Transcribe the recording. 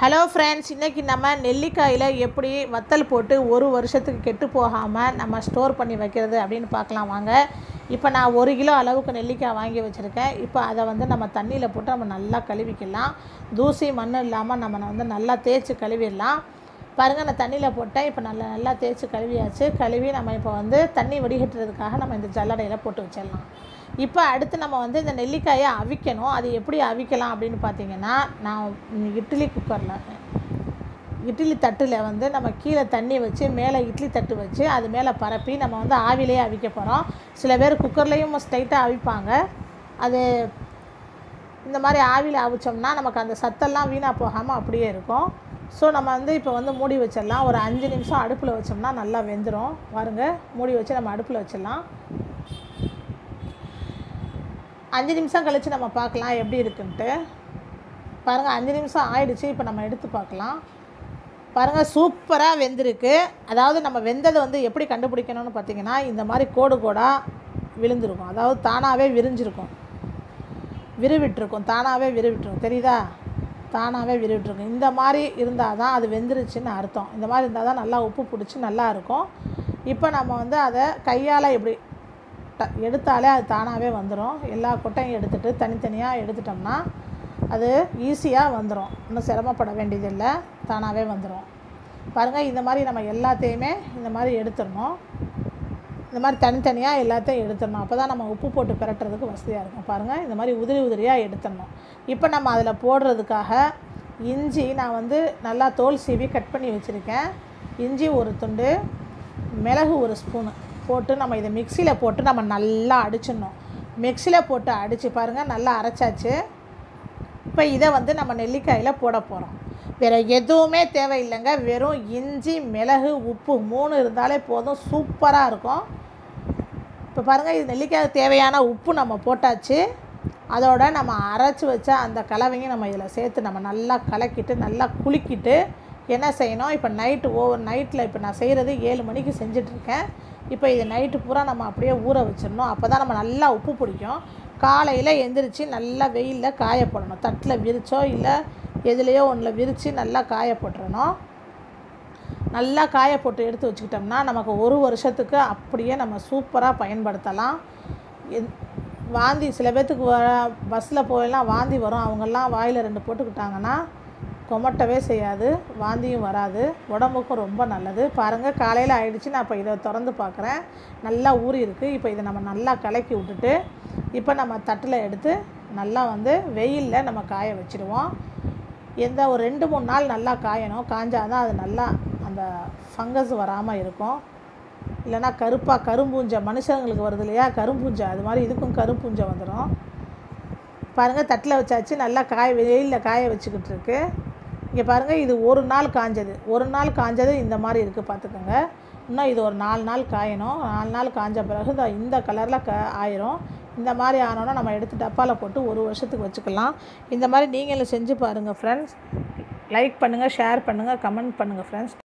hello friends இன்றைக்கி நம்ம நெல்லிக்காயில் எப்படி வத்தல் போட்டு ஒரு வருஷத்துக்கு கெட்டு போகாமல் நம்ம ஸ்டோர் பண்ணி வைக்கிறது அப்படின்னு பார்க்கலாம் வாங்க இப்போ நான் ஒரு கிலோ அளவுக்கு நெல்லிக்காய் வாங்கி வச்சுருக்கேன் இப்போ அதை வந்து நம்ம தண்ணியில் போட்டு நம்ம நல்லா கழுவிக்கலாம் தூசி மண் இல்லாமல் நம்ம வந்து நல்லா தேய்ச்சி கழுவிடலாம் பாருங்கள் நான் தண்ணியில் போட்டேன் இப்போ நல்லா நல்லா தேய்ச்சி கழுவியாச்சு கழுவி நம்ம இப்போ வந்து தண்ணி வடிகட்டுறதுக்காக நம்ம இந்த ஜல்லடையில் போட்டு வச்சிடலாம் இப்போ அடுத்து நம்ம வந்து இந்த நெல்லிக்காயை அவிக்கணும் அது எப்படி அவிக்கலாம் அப்படின்னு பார்த்தீங்கன்னா நான் இட்லி குக்கரில் இட்லி தட்டில் வந்து நம்ம கீழே தண்ணி வச்சு மேலே இட்லி தட்டு வச்சு அது மேலே பரப்பி நம்ம வந்து ஆவிலேயே அவிக்க போகிறோம் சில பேர் குக்கர்லேயும் ஸ்ட்ரைட்டாக அவிப்பாங்க அது இந்த மாதிரி ஆவியில் அவிச்சோம்னா நமக்கு அந்த சத்தெல்லாம் வீணாக போகாமல் அப்படியே இருக்கும் ஸோ நம்ம வந்து இப்போ வந்து மூடி வச்சிடலாம் ஒரு அஞ்சு நிமிஷம் அடுப்பில் வச்சோம்னா நல்லா வெந்துடும் பாருங்க மூடி வச்சு நம்ம அடுப்பில் வச்சிடலாம் அஞ்சு நிமிஷம் கழித்து நம்ம பார்க்கலாம் எப்படி இருக்குன்ட்டு பாருங்கள் அஞ்சு நிமிஷம் ஆயிடுச்சு இப்போ நம்ம எடுத்து பார்க்கலாம் பாருங்கள் சூப்பராக வெந்திருக்கு அதாவது நம்ம வெந்ததை வந்து எப்படி கண்டுபிடிக்கணும்னு பார்த்தீங்கன்னா இந்த மாதிரி கோடு கோடாக விழுந்திருக்கும் அதாவது தானாகவே விரிஞ்சிருக்கும் விரிவிட்டிருக்கும் தானாகவே விரிவிட்டிருக்கும் தெரியுதா தானாகவே விரிவிட்டிருக்கும் இந்த மாதிரி இருந்தால் தான் அது வெந்துருச்சுன்னு அர்த்தம் இந்த மாதிரி இருந்தால் தான் நல்லா உப்பு பிடிச்சி நல்லா இருக்கும் இப்போ நம்ம வந்து அதை கையால் இப்படி ட எடுத்தாலே அது தானாகவே வந்துடும் எல்லா கொட்டையும் எடுத்துகிட்டு தனித்தனியாக எடுத்துட்டோம்னா அது ஈஸியாக வந்துடும் இன்னும் சிரமப்பட வேண்டியதில்லை தானாகவே வந்துடும் பாருங்கள் இந்த மாதிரி நம்ம எல்லாத்தையுமே இந்த மாதிரி எடுத்துடணும் இந்த மாதிரி தனித்தனியாக எல்லாத்தையும் எடுத்துடணும் அப்போ தான் நம்ம உப்பு போட்டு பிரட்டுறதுக்கு வசதியாக இருக்கும் பாருங்கள் இந்த மாதிரி உதிரி உதிரியாக எடுத்துடணும் இப்போ நம்ம அதில் போடுறதுக்காக இஞ்சி நான் வந்து நல்லா தோல் சீவி கட் பண்ணி வச்சுருக்கேன் இஞ்சி ஒரு துண்டு மிளகு ஒரு ஸ்பூனு போட்டு நம்ம இதை மிக்சியில் போட்டு நம்ம நல்லா அடிச்சிடணும் மிக்சியில் போட்டு அடித்து பாருங்கள் நல்லா அரைச்சாச்சு இப்போ இதை வந்து நம்ம நெல்லிக்காயில் போட போகிறோம் வேறு எதுவுமே தேவையில்லைங்க வெறும் இஞ்சி மிளகு உப்பு மூணு இருந்தாலே போதும் சூப்பராக இருக்கும் இப்போ பாருங்கள் இது நெல்லிக்காய் தேவையான உப்பு நம்ம போட்டாச்சு அதோட நம்ம அரைச்சி வச்ச அந்த கலவையும் நம்ம இதில் சேர்த்து நம்ம நல்லா கலக்கிட்டு நல்லா குலுக்கிட்டு என்ன செய்யணும் இப்போ நைட்டு ஓவர் நைட்டில் இப்போ நான் செய்கிறது ஏழு மணிக்கு செஞ்சிட்ருக்கேன் இப்போ இது நைட்டு பூரா நம்ம அப்படியே ஊற வச்சிடணும் அப்போ தான் நம்ம நல்லா உப்பு பிடிக்கும் காலையில் எந்திரிச்சு நல்லா வெயிலில் காய போடணும் தட்டில் விரிச்சோ இல்லை எதுலேயோ ஒன்றில் விரித்து நல்லா காய போட்டுறணும் நல்லா காய போட்டு எடுத்து வச்சுக்கிட்டோம்னா நமக்கு ஒரு வருஷத்துக்கு அப்படியே நம்ம சூப்பராக பயன்படுத்தலாம் எந் வாந்தி சில பேர்த்துக்கு வ பஸ்ஸில் போயெல்லாம் வாந்தி வரும் அவங்கெல்லாம் வாயில் ரெண்டு போட்டுக்கிட்டாங்கன்னா கொமட்டவே செய்யாது வாந்தியும் வராது உடம்புக்கும் ரொம்ப நல்லது பாருங்கள் காலையில் ஆயிடுச்சு நான் இப்போ இதை திறந்து பார்க்குறேன் நல்லா ஊறி இருக்குது இப்போ இதை நம்ம நல்லா கலக்கி விட்டுட்டு இப்போ நம்ம தட்டில் எடுத்து நல்லா வந்து வெயிலில் நம்ம காய வச்சுருவோம் எந்த ஒரு ரெண்டு மூணு நாள் நல்லா காயணும் காஞ்சால் தான் அது நல்லா அந்த ஃபங்கஸ் வராமல் இருக்கும் இல்லைன்னா கருப்பாக கரும்பூஞ்சை மனுஷங்களுக்கு வருது இல்லையா கரும்பூஞ்சை அது மாதிரி இதுக்கும் கரும்பூஞ்சை வந்துடும் பாருங்கள் தட்டில் வச்சாச்சு நல்லா காய வெயிலில் காய வச்சுக்கிட்டு இருக்கு இங்கே பாருங்கள் இது ஒரு நாள் காஞ்சது ஒரு நாள் காஞ்சது இந்த மாதிரி இருக்குது பார்த்துக்கோங்க இன்னும் இது ஒரு நாலு நாள் காயணும் நாலு நாள் காஞ்ச பிறகு இந்த இந்த கலரில் க ஆயிரும் இந்த மாதிரி ஆனோன்னா நம்ம எடுத்து டப்பாவில் போட்டு ஒரு வருஷத்துக்கு வச்சுக்கலாம் இந்த மாதிரி நீங்களும் செஞ்சு பாருங்கள் ஃப்ரெண்ட்ஸ் லைக் பண்ணுங்கள் ஷேர் பண்ணுங்கள் கமெண்ட் பண்ணுங்கள் ஃப்ரெண்ட்ஸ்